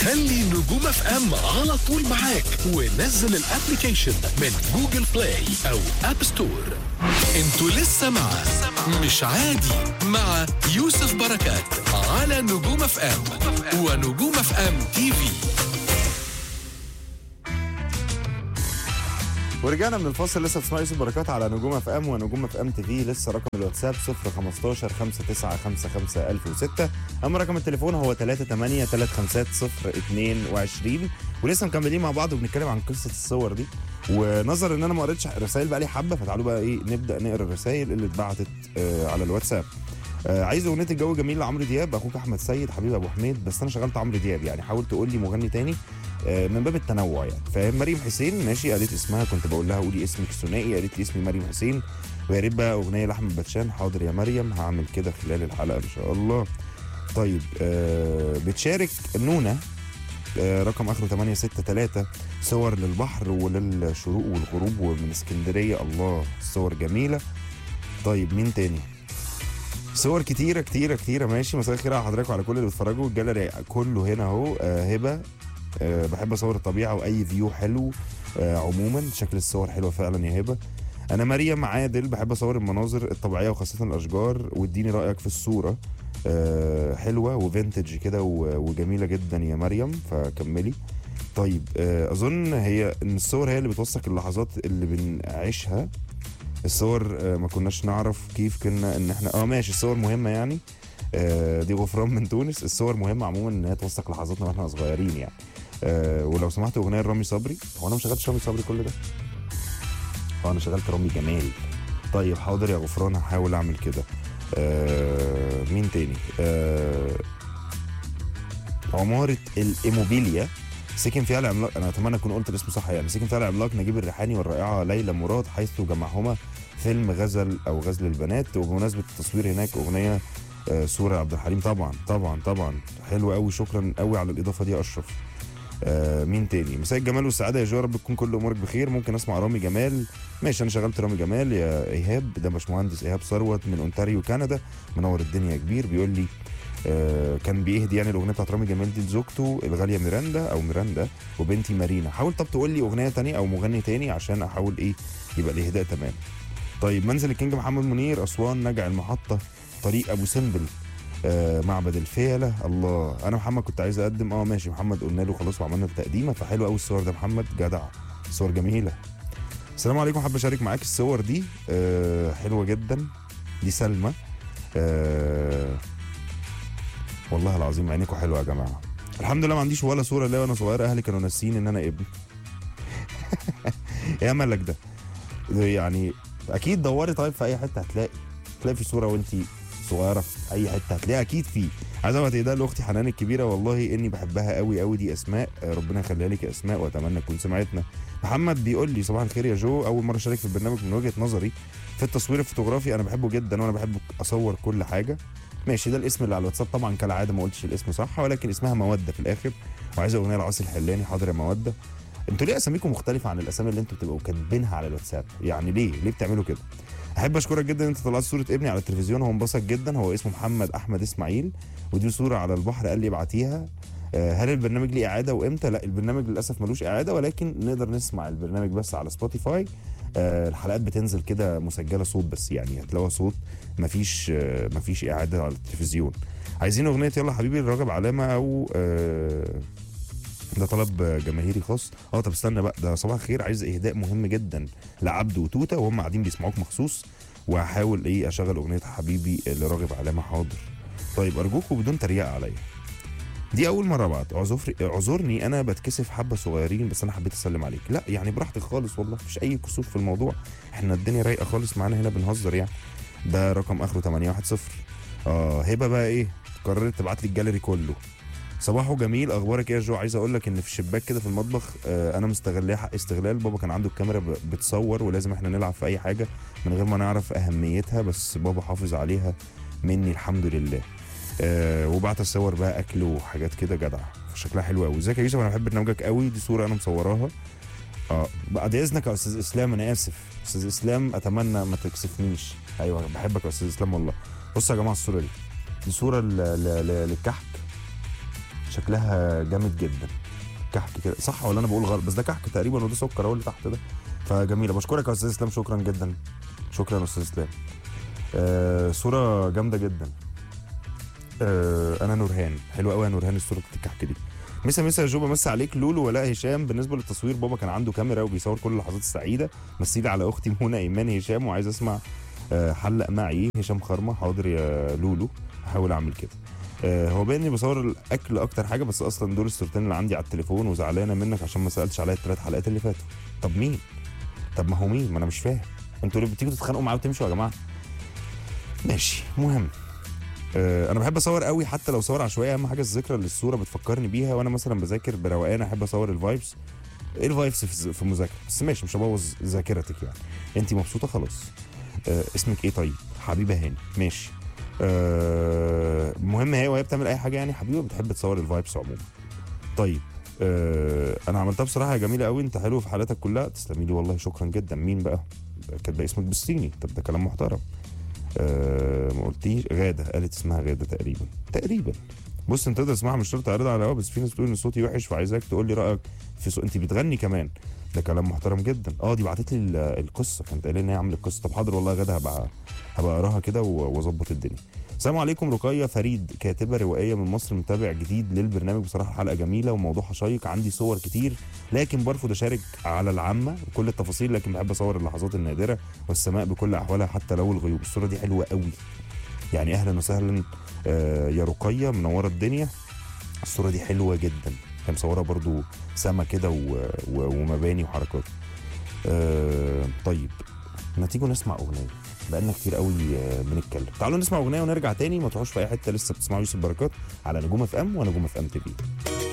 خلي نجوم اف ام على طول معاك ونزل الابلكيشن من جوجل بلاي او اب ستور انتوا لسه مع مش عادي مع يوسف بركات على نجوم اف ام ونجوم اف ام تي في ورجعنا من الفاصل لسه بتسمعوا يوسف بركات على نجوم اف ام ونجوم اف ام تي في لسه رقم الواتساب 015 5955 1006 اما رقم التليفون هو 38 350 22 ولسه مكملين مع بعض وبنتكلم عن قصه الصور دي ونظرا ان انا ما قريتش رسائل بقى لي حبه فتعالوا بقى ايه نبدا نقرا الرسائل اللي اتبعتت آه على الواتساب آه عايز اغنيه الجو جميل لعمرو دياب اخوك احمد سيد حبيب ابو حميد بس انا شغلت عمرو دياب يعني حاول تقول لي مغني تاني آه، من باب التنوع يعني فاهم مريم حسين ماشي قالت اسمها كنت بقول لها قولي اسمك الثنائي قالت لي اسمي مريم حسين ويا ريت بقى اغنيه لاحمد باتشان حاضر يا مريم هعمل كده خلال الحلقه ان شاء الله طيب آه بتشارك نونا آه رقم اخره 863 صور للبحر وللشروق والغروب ومن اسكندريه الله الصور جميله طيب مين تاني صور كتيره كتيره كتيره ماشي مساء الخير على حضرتك وعلى كل اللي بيتفرجوا الجاليري كله هنا اهو آه هبه آه بحب اصور الطبيعه واي فيو حلو آه عموما شكل الصور حلوه فعلا يا هبه انا مريم عادل بحب اصور المناظر الطبيعيه وخاصه الاشجار واديني رايك في الصوره آه حلوه وفينتج كده و- وجميله جدا يا مريم فكملي طيب آه اظن هي ان الصور هي اللي بتوثق اللحظات اللي بنعيشها الصور آه، ما كناش نعرف كيف كنا ان احنا اه ماشي الصور مهمه يعني آه، دي غفران من تونس الصور مهمه عموما ان هي توثق لحظاتنا واحنا صغيرين يعني آه، ولو سمحت اغنيه لرامي صبري هو انا ما شغلتش رامي صبري كل ده هو انا شغلت رامي جمال طيب حاضر يا غفران هحاول اعمل كده آه، مين تاني آه، عمارة الإيموبيليا سكن فيها العملاق انا اتمنى اكون قلت الاسم صح يعني سكن فيها العملاق نجيب الريحاني والرائعه ليلى مراد حيث جمعهما فيلم غزل او غزل البنات وبمناسبه التصوير هناك اغنيه آه، صوره عبد الحليم طبعا طبعا طبعا حلو قوي شكرا قوي على الاضافه دي يا اشرف آه مين تاني مساء الجمال والسعاده يا جو يا رب تكون كل امورك بخير ممكن اسمع رامي جمال ماشي انا شغلت رامي جمال يا ايهاب ده باشمهندس ايهاب ثروت من اونتاريو كندا منور الدنيا يا كبير بيقول لي آه كان بيهدي يعني الاغنيه بتاعت رامي جمال دي لزوجته الغاليه ميراندا او ميراندا وبنتي مارينا حاول طب تقول لي اغنيه تانية او مغني تاني عشان احاول ايه يبقى الاهداء تمام طيب منزل الكينج محمد منير اسوان نجع المحطه طريق ابو سمبل آه معبد الفيلة الله انا محمد كنت عايز اقدم اه ماشي محمد قلنا له خلاص وعملنا التقديمه فحلو قوي الصور ده محمد جدع صور جميله السلام عليكم حابب اشارك معاك الصور دي آه حلوه جدا دي سلمى آه والله العظيم عينيكم حلوه يا جماعه الحمد لله ما عنديش ولا صوره ليا وانا صغير اهلي كانوا ناسيين ان انا ابن ايه مالك ده ده يعني اكيد دوري طيب في اي حته هتلاقي تلاقي في صوره وانت صغيره في اي حته هتلاقيها اكيد في عايز ابعت اهداء لاختي حنان الكبيره والله اني بحبها قوي قوي دي اسماء آه، ربنا يخليها لك يا اسماء واتمنى تكون سمعتنا محمد بيقول لي صباح الخير يا جو اول مره اشارك في البرنامج من وجهه نظري في التصوير الفوتوغرافي انا بحبه جدا وانا بحب اصور كل حاجه ماشي ده الاسم اللي على الواتساب طبعا كالعاده ما قلتش الاسم صح ولكن اسمها موده في الاخر وعايز اغنيه لعاصي الحلاني حاضر يا موده انتوا ليه اساميكم مختلفه عن الاسامي اللي انتوا بتبقوا كاتبينها على الواتساب يعني ليه ليه بتعملوا كده احب اشكرك جدا ان انت طلعت صوره ابني على التلفزيون هو انبسط جدا هو اسمه محمد احمد اسماعيل ودي صوره على البحر قال لي ابعتيها آه، هل البرنامج ليه اعاده وامتى لا البرنامج للاسف ملوش اعاده ولكن نقدر نسمع البرنامج بس على سبوتيفاي آه، الحلقات بتنزل كده مسجله صوت بس يعني هتلاقوها صوت مفيش آه، مفيش اعاده على التلفزيون عايزين اغنيه يلا حبيبي لراغب علامه او آه، ده طلب جماهيري خاص اه طب استنى بقى ده صباح الخير عايز اهداء مهم جدا لعبد وتوته وهم قاعدين بيسمعوك مخصوص وهحاول ايه اشغل اغنيه حبيبي لراغب علامه حاضر طيب ارجوكوا بدون تريقه عليا دي اول مره بعد اعذر اعذرني انا بتكسف حبه صغيرين بس انا حبيت اسلم عليك لا يعني براحتك خالص والله مفيش اي كسوف في الموضوع احنا الدنيا رايقه خالص معانا هنا بنهزر يعني ده رقم اخره 810 اه هبه بقى ايه قررت تبعت لي الجاليري كله صباحه جميل اخبارك ايه يا جو عايز اقول لك ان في الشباك كده في المطبخ آه انا مستغلاه حق استغلال بابا كان عنده الكاميرا ب- بتصور ولازم احنا نلعب في اي حاجه من غير ما نعرف اهميتها بس بابا حافظ عليها مني الحمد لله آه وبعت الصور بقى اكل وحاجات كده جدع شكلها حلو قوي ازيك يا يوسف انا بحب برنامجك قوي دي صوره انا مصوراها اه بعد اذنك يا استاذ اسلام انا اسف استاذ اسلام اتمنى ما تكسفنيش ايوه بحبك يا استاذ اسلام والله بصوا يا جماعه الصوره دي دي صوره ل- ل- ل- للكحك شكلها جامد جدا كحك كده صح ولا انا بقول غلط بس ده كحك تقريبا وده سكر هو اللي تحت ده فجميله بشكرك يا استاذ اسلام شكرا جدا شكرا يا استاذ اسلام آه صوره جامده جدا آه انا نورهان حلوه قوي يا نورهان الصوره بتاعت الكحك دي مسا مسا يا جوبا مسا عليك لولو ولا هشام بالنسبه للتصوير بابا كان عنده كاميرا وبيصور كل اللحظات السعيده مثيلي على اختي منى ايمان هشام وعايز اسمع آه، حلق معي هشام خرمه حاضر يا لولو هحاول اعمل كده آه، هو باين اني بصور الاكل اكتر حاجه بس اصلا دول الصورتين اللي عندي على التليفون وزعلانه منك عشان ما سالتش عليا الثلاث حلقات اللي فاتوا طب مين طب ما هو مين ما انا مش فاهم انتوا اللي بتيجوا تتخانقوا معايا وتمشوا يا جماعه ماشي مهم آه، انا بحب اصور قوي حتى لو صور عشوائيه اهم حاجه الذكرى اللي الصوره بتفكرني بيها وانا مثلا بذاكر بروقان احب اصور الفايبس ايه الفايبس في في المذاكره بس ماشي مش هبوظ ذاكرتك يعني انت مبسوطه خلاص آه اسمك ايه طيب حبيبه هاني ماشي آه المهم هي وهي بتعمل اي حاجه يعني حبيبه بتحب تصور الفايبس عموما طيب آه انا عملتها بصراحه يا جميله قوي انت حلو في حالاتك كلها تسلمي لي والله شكرا جدا مين بقى كاتبه اسمك بالصيني طب ده كلام محترم آه ما قلتيش غاده قالت اسمها غاده تقريبا تقريبا بص انت تقدر تسمعها مش شرط اعرضها على الهوا بس في ناس بتقول ان صوتي وحش فعايزاك تقول لي رايك في صوت انت بتغني كمان ده كلام محترم جدا اه دي بعتت لي ال- القصه كانت قايله ان هي عملت قصه طب حاضر والله يا غاده هبقى هبقى اقراها كده و- واظبط الدنيا السلام عليكم رقية فريد كاتبة روائية من مصر متابع جديد للبرنامج بصراحة حلقة جميلة وموضوعها شيق عندي صور كتير لكن برفض أشارك على العامة كل التفاصيل لكن بحب أصور اللحظات النادرة والسماء بكل أحوالها حتى لو الغيوب الصورة دي حلوة قوي يعني أهلا وسهلا آه، يا رقية منورة الدنيا الصورة دي حلوة جدا هي مصورة برضو سما كده و- و- ومباني وحركات آه، طيب ما تيجوا نسمع أغنية بقالنا كتير قوي آه، بنتكلم تعالوا نسمع أغنية ونرجع تاني ما تروحوش في أي حتة لسه بتسمعوا يوسف بركات على نجوم اف ام ونجوم اف ام تي في